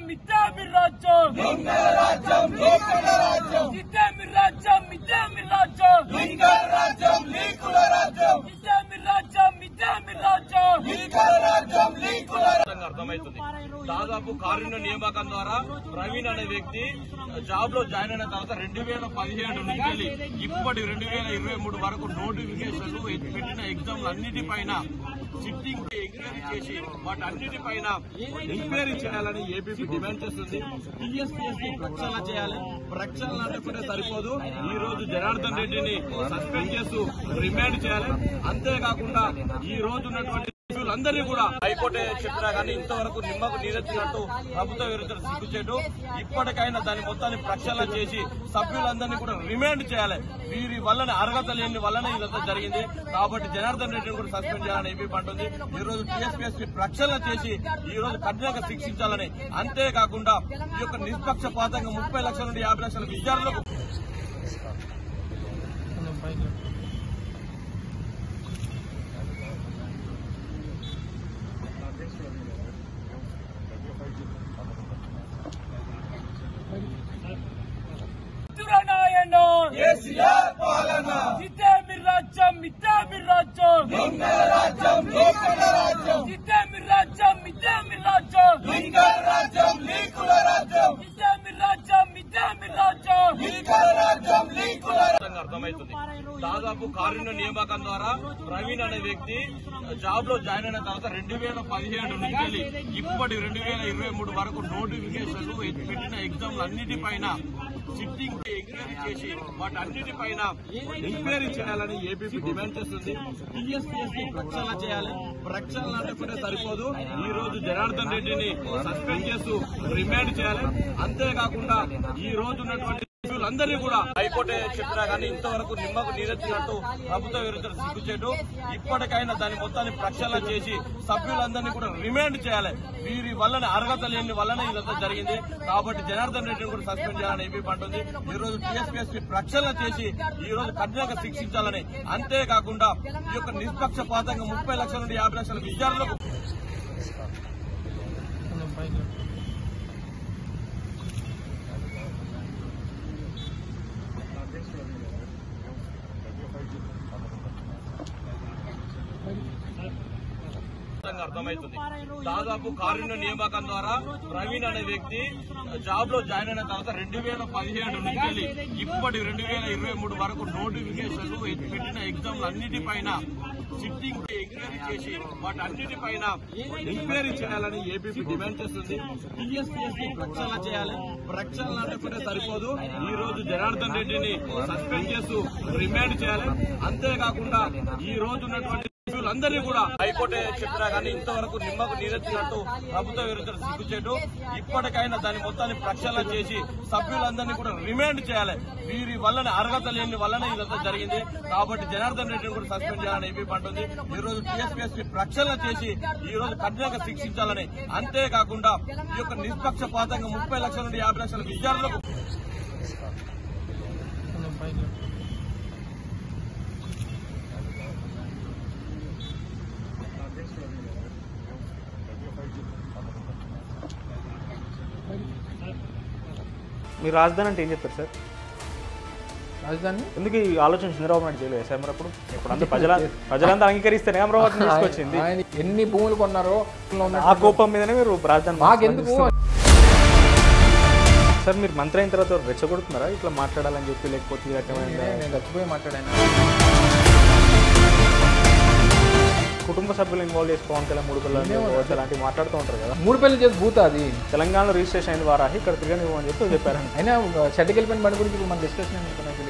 మిథ్యా మీ రాజ్యం రాజ్యం లోకల రాజ్యం మిథ్యా మీ రాజ్యం మిథ్యా మీ రాజ్యం లింగర్ రాజ్యం లీకుల రాజ్యం మిథ్యా మీ రాజ్యం మిథ్యా మీ రాజ్యం లింగర్ రాజ్యం లీకుల ఖచ్చితంగా అర్థమవుతుంది దాదాపు కారుణ్య నియామకం ద్వారా ప్రవీణ్ అనే వ్యక్తి జాబ్ లో జాయిన్ అయిన తర్వాత రెండు వేల పదిహేడు నుంచి వెళ్ళి ఇప్పటి రెండు వేల ఇరవై మూడు వరకు నోటిఫికేషన్లు పెట్టిన ఎగ్జామ్లు అన్నిటిపైన సిట్టింగ్ ఎంక్వైరీ చేసి వాటి అన్నిటిపైన ఎంక్వైరీ చేయాలని ఏపీపీ డిమాండ్ చేస్తుంది టీఎస్పీఎస్సీ ప్రక్షాళన చేయాలి ప్రక్షాళన అంటే సరిపోదు ఈ రోజు జనార్దన్ రెడ్డిని సస్పెండ్ చేస్తూ రిమాండ్ చేయాలి అంతేకాకుండా ఈ రోజు ఉన్నటువంటి అందరినీ కూడా హైకోర్టు చెప్పినా కానీ ఇంతవరకు నిమ్మకు నీరెత్తినట్టు ప్రభుత్వ విరుద్ధ సిగ్గుచేటు ఇప్పటికైనా దాని మొత్తాన్ని ప్రక్షాళన చేసి సభ్యులందరినీ కూడా రిమాండ్ చేయాలి వీరి వల్లనే అర్హత లేని వల్లనే ఇదంతా జరిగింది కాబట్టి జనార్దన్ రెడ్డిని కూడా సస్పెండ్ చేయాలని ఏపీ అంటుంది ఈ రోజు టీఎస్పీఎస్పీ ప్రక్షాళన చేసి ఈ రోజు కఠినంగా శిక్షించాలని అంతేకాకుండా ఈ యొక్క నిష్పక్షపాతంగా ముప్పై లక్షల నుండి యాభై లక్షల విద్యార్థులకు మిత్రులనాయన కేసీఆర్ పాలన మిథ్యా మీ రాజ్యం మిథ్యా మీ రాజ్యం లింగర్ రాజ్యం లోకల రాజ్యం మిథ్యా మీ రాజ్యం మిథ్యా మీ రాజ్యం లింగర్ రాజ్యం లీకుల రాజ్యం మిథ్యా మీ రాజ్యం మిథ్యా మీ రాజ్యం లింగర్ రాజ్యం లీకుల ఖచ్చితంగా అర్థమవుతుంది దాదాపు కారుణ్య నియామకం ద్వారా ప్రవీణ్ అనే వ్యక్తి జాబ్ లో జాయిన్ అయిన తర్వాత రెండు వేల పదిహేడు నుంచి వెళ్ళి ఇప్పటి రెండు వేల ఇరవై మూడు వరకు నోటిఫికేషన్లు పెట్టిన ఎగ్జామ్లు అన్నిటిపైన సిట్టింగ్ ఎంక్వైరీ చేసి వాటి అన్నిటిపైన ఎంక్వైరీ చేయాలని ఏపీపీ డిమాండ్ చేస్తుంది టీఎస్పీఎస్సీ ప్రక్షాళన చేయాలి ప్రక్షాళన అంటే సరిపోదు ఈ రోజు జనార్దన్ రెడ్డిని సస్పెండ్ చేస్తూ రిమాండ్ చేయాలి అంతేకాకుండా ఈ రోజు ఉన్నటువంటి అందరినీ కూడా హైకోర్టు చెప్పినా కానీ ఇంతవరకు నిమ్మకు నీరెత్తినట్టు ప్రభుత్వ విరుద్ధ సిగ్గుచేటు ఇప్పటికైనా దాని మొత్తాన్ని ప్రక్షాళన చేసి సభ్యులందరినీ కూడా రిమాండ్ చేయాలి వీరి వల్లనే అర్హత లేని వల్లనే ఇదంతా జరిగింది కాబట్టి జనార్దన్ రెడ్డిని కూడా సస్పెండ్ చేయాలని ఏపీ అంటుంది ఈ రోజు టీఎస్పీఎస్పీ ప్రక్షాళన చేసి ఈ రోజు కఠినంగా శిక్షించాలని అంతేకాకుండా ఈ యొక్క నిష్పక్షపాతంగా ముప్పై లక్షల నుండి యాభై లక్షల విద్యార్థులకు ఖచ్చితంగా అర్థమవుతుంది దాదాపు కారుణ్య నియామకం ద్వారా ప్రవీణ్ అనే వ్యక్తి జాబ్ లో జాయిన్ అయిన తర్వాత రెండు వేల పదిహేడు నుంచి వెళ్ళి ఇప్పటి రెండు వేల ఇరవై మూడు వరకు నోటిఫికేషన్లు పెట్టిన ఎగ్జామ్లు అన్నిటిపైన సిట్టింగ్ ఎంక్వైరీ చేసి వాటి అన్నిటిపైన ఎంక్వైరీ చేయాలని ఏపీపీ డిమాండ్ చేస్తుంది టీఎస్పీఎస్సీ ప్రక్షాళన చేయాలి ప్రక్షాళన అంటే సరిపోదు ఈ రోజు జనార్దన్ రెడ్డిని సస్పెండ్ చేస్తూ రిమాండ్ చేయాలి అంతేకాకుండా ఈ రోజు ఉన్నటువంటి అందరినీ కూడా హైకోర్టు చెప్పినా కానీ ఇంతవరకు నిమ్మకు నీరెత్తినట్టు ప్రభుత్వ విరుద్ధ సిగ్గుచేటు ఇప్పటికైనా దాని మొత్తాన్ని ప్రక్షాళన చేసి సభ్యులందరినీ కూడా రిమాండ్ చేయాలి వీరి వల్లనే అర్హత లేని వల్లనే ఇదంతా జరిగింది కాబట్టి జనార్దన్ రెడ్డిని కూడా సస్పెండ్ చేయాలని ఏపీ అంటుంది ఈ రోజు టీఎస్పీఎస్పీ ప్రక్షాళన చేసి ఈ రోజు కఠినంగా శిక్షించాలని అంతేకాకుండా ఈ యొక్క నిష్పక్షపాతంగా ముప్పై లక్షల నుండి యాభై లక్షల విద్యార్థులకు మీరు రాజధాని అంటే ఏం చెప్తారు సార్ రాజధాని ఎందుకు ఈ ఆలోచన చంద్రబాబు నాయుడు చేయలేదు సార్ మరి అప్పుడు ఇప్పుడు అందరూ ప్రజల ప్రజలంతా అంగీకరిస్తేనే అమరావతిని తీసుకొచ్చింది ఆయన ఎన్ని భూములు కొన్నారో ఆ కోపం మీదనే మీరు రాజధాని మాకెందుకు సార్ మీరు మంత్రి అయిన తర్వాత రెచ్చగొడుతున్నారా ఇట్లా మాట్లాడాలని చెప్పి లేకపోతే ఈ రకమైన నేను చచ్చిపోయి మాట్లాడాను కుటుంబ సభ్యులు ఇన్వాల్వ్ చేసి పవన్ కళ్యాణ్ మూడు పిల్లలు కావచ్చు, అలాంటివి మాట్లాడుతూ ఉంటారు కదా మూడు పెళ్లి చేసి భూత అది తెలంగాణలో రిజిస్ట్రేషన్ అయిన వారాహి ఇక్కడ తిరగనివ్వమని చెప్పి చెప్పారండి అయినా షెడ్కి వెళ్ళిపోయిన బండి గురించి ఇప్పుడు మన డిస్కషన్ ఎందుకు నాకు